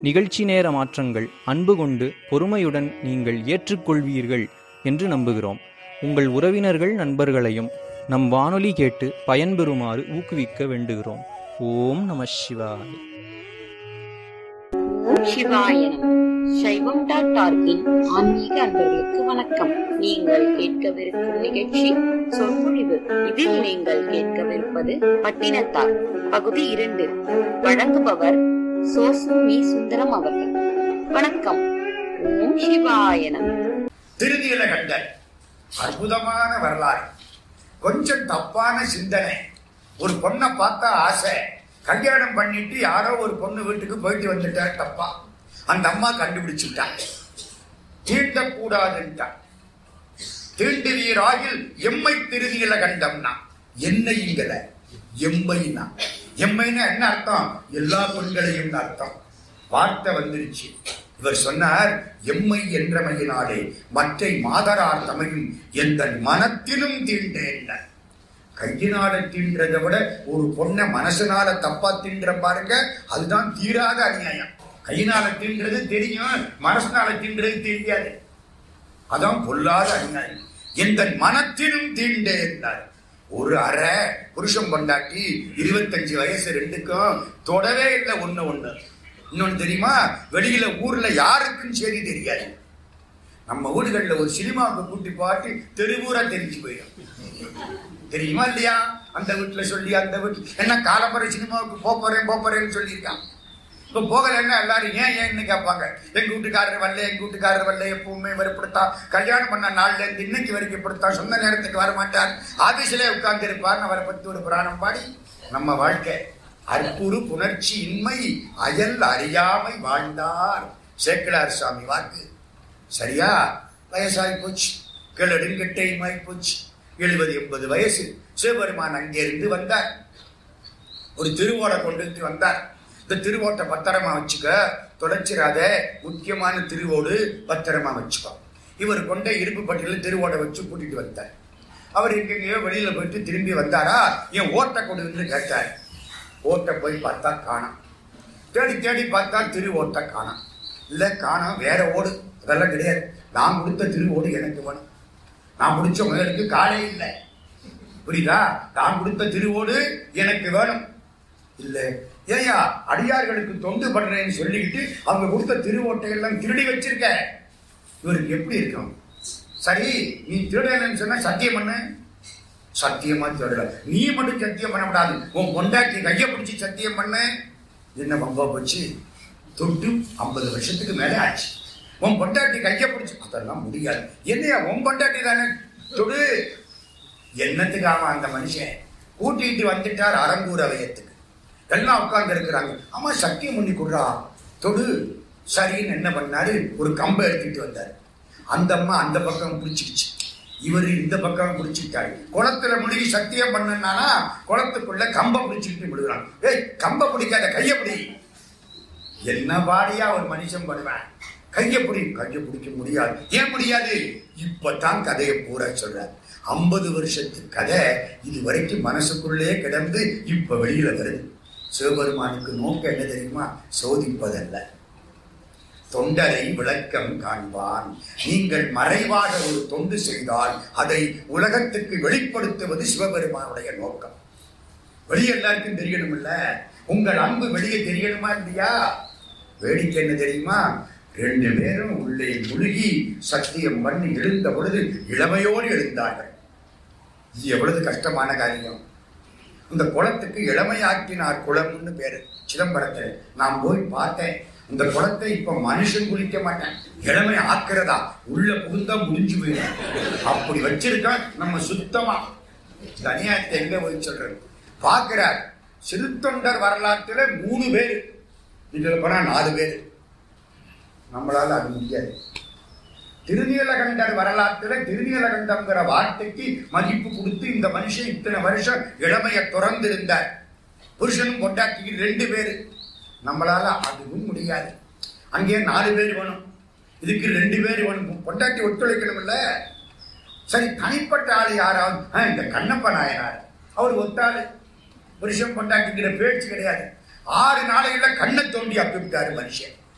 நிகழ்ச்சி நேர மாற்றங்கள் அன்பு கொண்டு பொறுமையுடன் நீங்கள் ஏற்றுக்கொள்வீர்கள் என்று நம்புகிறோம் உங்கள் உறவினர்கள் நண்பர்களையும் நம் வானொலி கேட்டு பயன்பெறுமாறு ஊக்குவிக்க வேண்டுகிறோம் ஓம் நம சிவாய ஓம் சிவாயனம் சைவம் டாட் ஆர்கின் ஆன்மீக அன்பர்களுக்கு வணக்கம் நீங்கள் கேட்கவிருக்கும் நிகழ்ச்சி சொற்பொழிவு இதில் நீங்கள் கேட்கவிருப்பது பட்டினத்தார் பகுதி இரண்டு வழங்குபவர் சோசு மீ சுந்தரம் அவர்கள் வணக்கம் ஓம் சிவாயனம் திருநீல கண்டர் அற்புதமான வரலாறு கொஞ்சம் தப்பான சிந்தனை ஒரு பொண்ணை பார்த்தா ஆசை கல்யாணம் பண்ணிட்டு யாரோ ஒரு பொண்ணு வீட்டுக்கு போயிட்டு வந்துட்டா தப்பா அந்த அம்மா கண்டுபிடிச்சுட்டாங்க தீண்டக்கூடாதுன்ட்டா தீண்டுவீராகில் எம்மை திருநீல கண்டம்னா என்னையுங்கல எம்மைனா எம்மைன்னா என்ன அர்த்தம் எல்லா பெண்களையும் அர்த்தம் வார்த்தை வந்துருச்சு இவர் சொன்னார் எம்மை என்றமையினாலே மற்றை மாதரார் தமையும் எந்த மனத்திலும் தீண்டேன் கையினால தீன்றதை விட ஒரு பொண்ணை மனசனால தப்பா தீன்ற பாருங்க அதுதான் தீராத அநியாயம் கையினால தீன்றது தெரியும் மனசனால தீன்றது தெரியாது அதான் பொல்லாத அநியாயம் எந்த மனத்திலும் தீண்டே என்றார் ஒரு அறை புருஷன் பொண்டாட்டி இருபத்தஞ்சு வயசு ரெண்டுக்கும் தொடவே இல்லை ஒண்ணு ஒண்ணு இன்னொன்னு தெரியுமா வெளியில ஊர்ல யாருக்கும் சரி தெரியாது நம்ம வீடுகள்ல ஒரு சினிமாவுக்கு கூட்டி பாட்டு தெருவூரா தெரிஞ்சு போயிடும் தெரியுமா இல்லையா அந்த வீட்டுல சொல்லி அந்த வீட்டுல என்ன காலம்பரை சினிமாவுக்கு போப் போறேன் போப் போறேன்னு சொல்லியிருக்கான் இப்ப போகலைன்னா எல்லாரும் ஏன் ஏன்னு கேட்பாங்க எங்க வீட்டுக்காரர் வரல எங்க வீட்டுக்காரர் வரல எப்பவுமே வரப்படுத்தா கல்யாணம் பண்ண நாள்ல இருந்து இன்னைக்கு வரைக்கும் படுத்தா சொந்த நேரத்துக்கு வர மாட்டார் ஆபீஸ்ல உட்கார்ந்து இருப்பார் அவரை பத்தி ஒரு புராணம் பாடி நம்ம வாழ்க்கை அற்புறு புணர்ச்சி இன்மை அயல் அறியாமை வாழ்ந்தார் சேக்கிழார் சுவாமி வாக்கு சரியா வயசாகி போச்சு கிளடுங்கட்டையுமாய் போச்சு எழுபது எண்பது வயசு சிவபெருமான் அங்கிருந்து வந்தார் ஒரு திருவோடை கொண்டு வந்து வந்தார் இந்த திருவோட்டை பத்திரமா வச்சுக்க தொலைச்சிராத முக்கியமான திருவோடு பத்திரமா வச்சுக்கோ இவர் கொண்ட இருப்பு பட்டியல திருவோடை வச்சு கூட்டிட்டு வந்தார் அவர் எங்கெங்கயோ வெளியில போயிட்டு திரும்பி வந்தாரா என் ஓட்டை கொடுன்னு கேட்டார் ஓட்டை போய் பார்த்தா காணோம் தேடி தேடி பார்த்தா திரு ஓட்டை காணோம் இல்ல காணோம் வேற ஓடு அதெல்லாம் கிடையாது நான் கொடுத்த திரு ஓடு எனக்கு வேணும் நான் முடிச்ச முதலுக்கு காலே இல்லை புரியுதா நான் கொடுத்த திருவோடு எனக்கு வேணும் இல்ல ஏயா அடியார்களுக்கு தொண்டு பண்றேன்னு சொல்லிக்கிட்டு அவங்க கொடுத்த திருவோட்டை எல்லாம் திருடி வச்சிருக்க இவருக்கு எப்படி இருக்கும் சரி நீ திருடலன்னு சொன்னா சத்தியம் பண்ணு சத்தியமா திருடல நீ மட்டும் சத்தியம் பண்ண கூடாது உன் பொண்டாட்டி கைய பிடிச்சி சத்தியம் பண்ணு என்ன பம்பா போச்சு தொட்டு ஐம்பது வருஷத்துக்கு மேல ஆச்சு உன் பொண்டாட்டி கைய பிடிச்சி அதெல்லாம் முடியாது என்னையா உன் பொண்டாட்டி தானே தொடு என்னத்துக்காக அந்த மனுஷன் கூட்டிட்டு வந்துட்டார் அரங்கூர் அவயத்துக்கு எல்லாம் உட்கார்ந்து இருக்கிறாங்க ஆமா சத்தியம் பண்ணி கொடுறா தொடு சரின்னு என்ன பண்ணாரு ஒரு கம்பை எடுத்துட்டு வந்தார் அந்த அம்மா அந்த பக்கம் பிடிச்சிக்கிச்சு இவரு இந்த பக்கம் பிடிச்சிட்டாரு குளத்துல முழுகி சத்தியம் பண்ணனானா குளத்துக்குள்ள கம்பை பிடிச்சிக்கிட்டு விடுறான் ஏய் கம்பை பிடிக்காத கைய பிடி என்ன பாடியா ஒரு மனுஷன் பண்ணுவேன் கைய பிடி கைய பிடிக்க முடியாது ஏன் முடியாது இப்பதான் கதையை பூரா சொல்றார் ஐம்பது வருஷத்து கதை இது வரைக்கும் மனசுக்குள்ளே கிடந்து இப்ப வெளியில வருது சிவபெருமானுக்கு நோக்கம் என்ன தெரியுமா சோதிப்பதல்ல தொண்டரை விளக்கம் காண்பான் நீங்கள் மறைவாக ஒரு தொண்டு செய்தால் அதை உலகத்துக்கு வெளிப்படுத்துவது சிவபெருமானுடைய நோக்கம் வெளியே எல்லாருக்கும் தெரியணும் இல்ல உங்கள் அன்பு வெளியே தெரியணுமா இல்லையா வேடிக்கை என்ன தெரியுமா ரெண்டு பேரும் உள்ளே முழுகி சத்தியம் பண்ணி எழுந்த பொழுது இளமையோடு எழுந்தார்கள் இது எவ்வளவு கஷ்டமான காரியம் இந்த குளத்துக்கு இளமையாக்கினார் குளம்னு பேரு சிதம்பரத்தில் நான் போய் பார்த்தேன் இந்த குளத்தை இப்ப மனுஷன் குளிக்க மாட்டேன் இளமை ஆக்குறதா உள்ள புகுந்தா முடிஞ்சு போயிடும் அப்படி வச்சிருக்கான் நம்ம சுத்தமா தனியாத்தை எங்க போய் சொல்றது பார்க்கிறார் சிறுத்தொண்டர் வரலாற்றுல மூணு பேர் இதுல போனா நாலு பேர் நம்மளால அது முடியாது திருநீலகண்டர் வரலாற்றுல திருநீலகண்டம்ங்கிற வார்த்தைக்கு மதிப்பு கொடுத்து இந்த மனுஷன் இத்தனை வருஷம் இளமைய துறந்திருந்தார் புருஷனும் பொண்டாட்டிக்கு ரெண்டு பேரு நம்மளால அதுவும் முடியாது அங்கே நாலு பேர் வேணும் இதுக்கு ரெண்டு பேர் வேணும் பொண்டாட்டி ஒத்துழைக்கணும்ல சரி தனிப்பட்ட ஆள் யாராவது ஆ, இந்த கண்ணப்ப நாயனார் அவர் ஒத்தாளு புருஷன் பொண்டாட்டிங்கிற பேச்சு கிடையாது ஆறு நாளையில கண்ணை தோண்டி அப்பிவிட்டாரு மனுஷன்